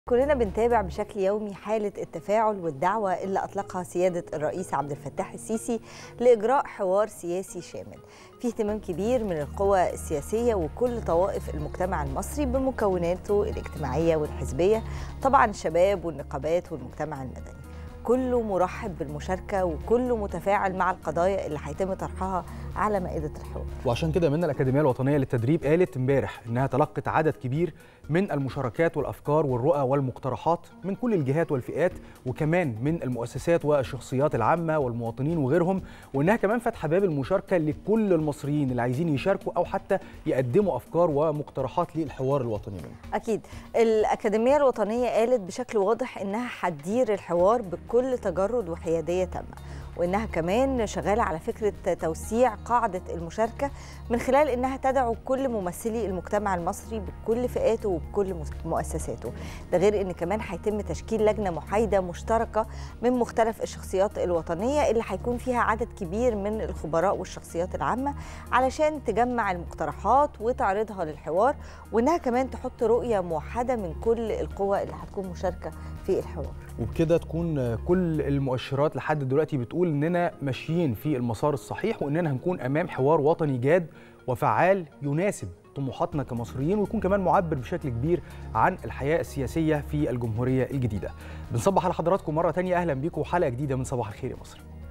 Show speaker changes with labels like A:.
A: كلنا بنتابع بشكل يومي حالة التفاعل والدعوة اللي أطلقها سيادة الرئيس عبد الفتاح السيسي لإجراء حوار سياسي شامل في اهتمام كبير من القوى السياسية وكل طوائف المجتمع المصري بمكوناته الاجتماعية والحزبية طبعا الشباب والنقابات والمجتمع المدني كله مرحب بالمشاركة وكله متفاعل مع القضايا اللي هيتم طرحها على مائدة الحوار
B: وعشان كده من الأكاديمية الوطنية للتدريب قالت امبارح إنها تلقت عدد كبير من المشاركات والأفكار والرؤى والمقترحات من كل الجهات والفئات وكمان من المؤسسات والشخصيات العامة والمواطنين وغيرهم وإنها كمان فاتحة باب المشاركة لكل المصريين اللي عايزين يشاركوا أو حتى يقدموا أفكار ومقترحات للحوار الوطني منه.
A: أكيد الأكاديمية الوطنية قالت بشكل واضح إنها هتدير الحوار بكل تجرد وحيادية تامة وانها كمان شغاله على فكره توسيع قاعده المشاركه من خلال انها تدعو كل ممثلي المجتمع المصري بكل فئاته وبكل مؤسساته ده غير ان كمان هيتم تشكيل لجنه محايده مشتركه من مختلف الشخصيات الوطنيه اللي هيكون فيها عدد كبير من الخبراء والشخصيات العامه علشان تجمع المقترحات وتعرضها للحوار وانها كمان تحط رؤيه موحده من كل القوى اللي هتكون مشاركه في الحوار
B: وبكده تكون كل المؤشرات لحد دلوقتي بتقول اننا ماشيين في المسار الصحيح واننا هنكون امام حوار وطني جاد وفعال يناسب طموحاتنا كمصريين ويكون كمان معبر بشكل كبير عن الحياه السياسيه في الجمهوريه الجديده. بنصبح على حضراتكم مره ثانيه اهلا بيكم وحلقه جديده من صباح الخير يا مصر.